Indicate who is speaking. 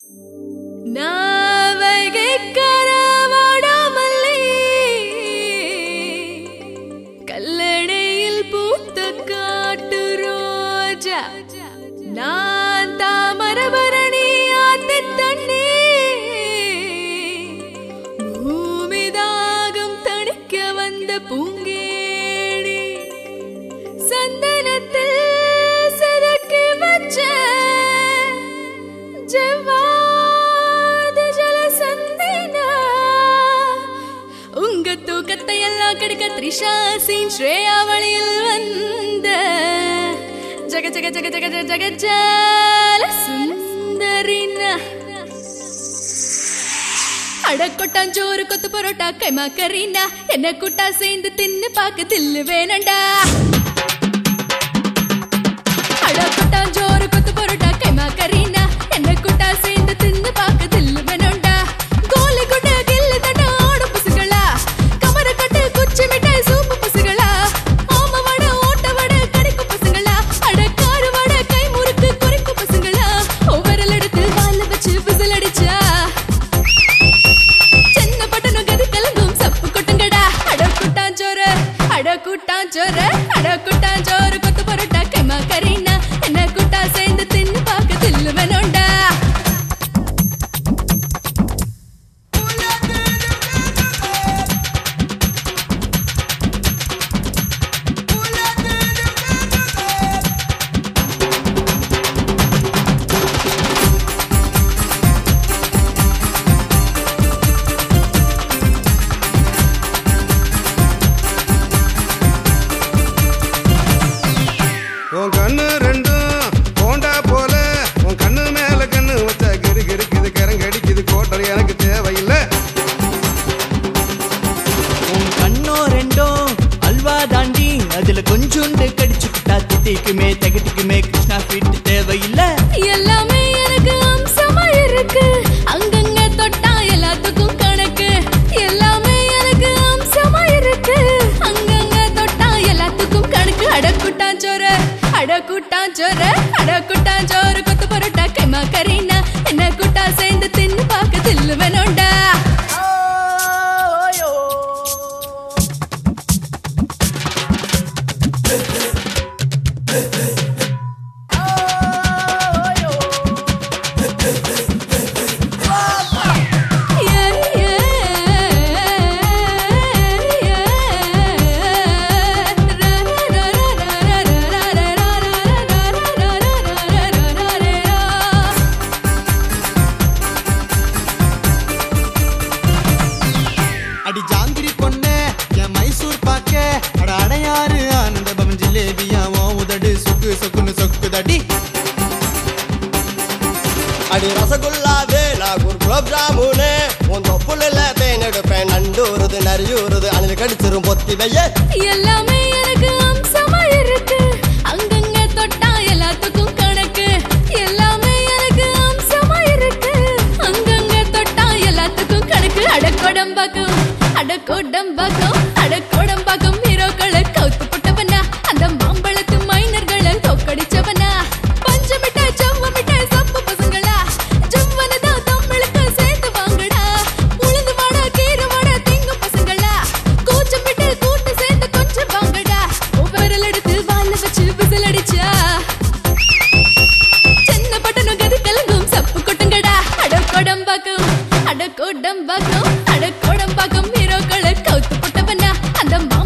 Speaker 1: நாவகைக்கரவாடாமல்லே கல்லணையில் பூத்த காட்டு ரோஜா நான் தாமரபரணி ஆத்து தண்ணி பூமிதாகம் தணிக்க வந்த பூங்கேடி சந்தனத்தில் செதுக்கி வச்ச ஜவ்வாது ஜலசந்தினா உங்க தூக்கத்தை எல்லாம் கெடுக்க த்ரிஷா சீன் ஸ்ரேயா வழியில் வந்த ஜக ஜக ஜக ஜக ஜக ஜக ஜால சுந்தரினா அடக்கொட்டாஞ்சோறு கொத்து பரோட்டா கைமா கரீண்டா என்ன கூட்டா சேர்ந்து தின்னு பாக்க தில்லு வேணண்டா அடக்கொட்டாஞ்சோறு கொத்து பரோட்டா கைமா கரீண்டா என்ன கூட்டா சேர்ந்து தின்னு பாக்க தில்லு வேணுண்டா கோலி கொண்ட கில்லு தட்ட ஆடு புசுகளா கமர கட்டு குச்சி மிட்டாய் சூப்பு புசுகளா ஆம வட ஓட்ட வட கடிக்கு பசங்களா அட காரு வட கை முறுக்கு குறிக்கு பசங்களா ஒவ்வொரு எடுத்து வால வச்சு விசில் அடிச்சா சின்ன பட்டணம் கதி கலங்கும் சப்பு கொட்டுங்கடா அட கூட்டாஞ்சோறு அட கூட்டாஞ்சோறு அட கூட்டாஞ்சோறு கொத்து பரோட்டா கைமா கரீனா என்ன கூட்டா சேர்ந்து தின்னு பார்க்க தில்லு வேணும்டா
Speaker 2: உன் கண்ணு ரெண்டும் போண்டா போல உன் கண்ணு மேல கண்ணு வச்சா கிரு கிருக்குது கரங்கடிக்குது கோட்டர் எனக்கு தேவையில்லை
Speaker 3: உன் கண்ணோ ரெண்டோ அல்வா தாண்டி அதுல கொஞ்சோண்டு கடிச்சுக்கிட்டா தித்திக்குமே தகட்டிக்குமே கிருஷ்ணா ஸ்வீட் தேவையில்லை
Speaker 1: எல்லாமே எனக்கு அம்சமா இருக்கு அங்கங்க தொட்டா எல்லாத்துக்கும் கணக்கு எல்லாமே எனக்கு அம்சமா இருக்கு அங்கங்க தொட்டா எல்லாத்துக்கும் கணக்கு அடக்குட்டாஞ்சோறு அடக்குட்டாஞ்சோறு அடக்குட்டாஞ்சோறு கொத்து பரோட்டா கைமா கரீனா என்ன கூட்டா சேர்ந்து தின்னு பார்க்க தில்லு வேணும்டா
Speaker 3: அடி ஜாங்கிரி பொண்ணு என் மைசூர் பாக்க அட அடையாறு ஆனந்த பவன் ஜிலேபியா உன் உதடு சொக்கு சொக்குன்னு சொக்குதடி
Speaker 4: அடி ரசகுல்லாவே நாகூர் குலோப் ஜாமுனு உன் தொப்புல தேன் எடுப்பேன் நண்டூறுது நரியூறுது அணில் கடிச்சிரும் பொத்தி வைய
Speaker 1: எல்லாமே எனக்கு அம்சமா இருக்கு அங்கங்க தொட்டா எல்லாத்துக்கும் கணக்கு எல்லாமே எனக்கு அம்சமா இருக்கு அங்கங்க தொட்டா எல்லாத்துக்கும் கணக்கு அடக்கொடம்பாக்கும் அடக்கொடம்பாக்கும் அடக்கொடம்பாக்கும் ஹீரோக்களை கவுத்து போட்டவனா அந்த மாம்பழத்து மைனர்களை தோக்கடிச்சவனா பஞ்ச மிட்டாய் செவ்வ மிட்டாய் சப்பு பசங்களா ஜவ்வனதா தமிழுக்கு சேர்த்து வாங்கடா உளுந்து வாடா கீரை வாடா திங்கு பசங்களா கூச்சம் விட்டு கூட்டு சேர்ந்து கொஞ்சம் வாங்கடா ஒவ்வொரு எடுத்து வாழ வச்சு விசில் அடிச்சா சின்ன பட்டணம் கதி கலங்கும் சப்பு கொட்டுங்கடா அடக்கோடம்பாக்கும் அடக்கோடம்பாக்கும் அடக்கோடம்பாக்கும் ஹீரோக்களை கவுத்து போட்டவனா அந்த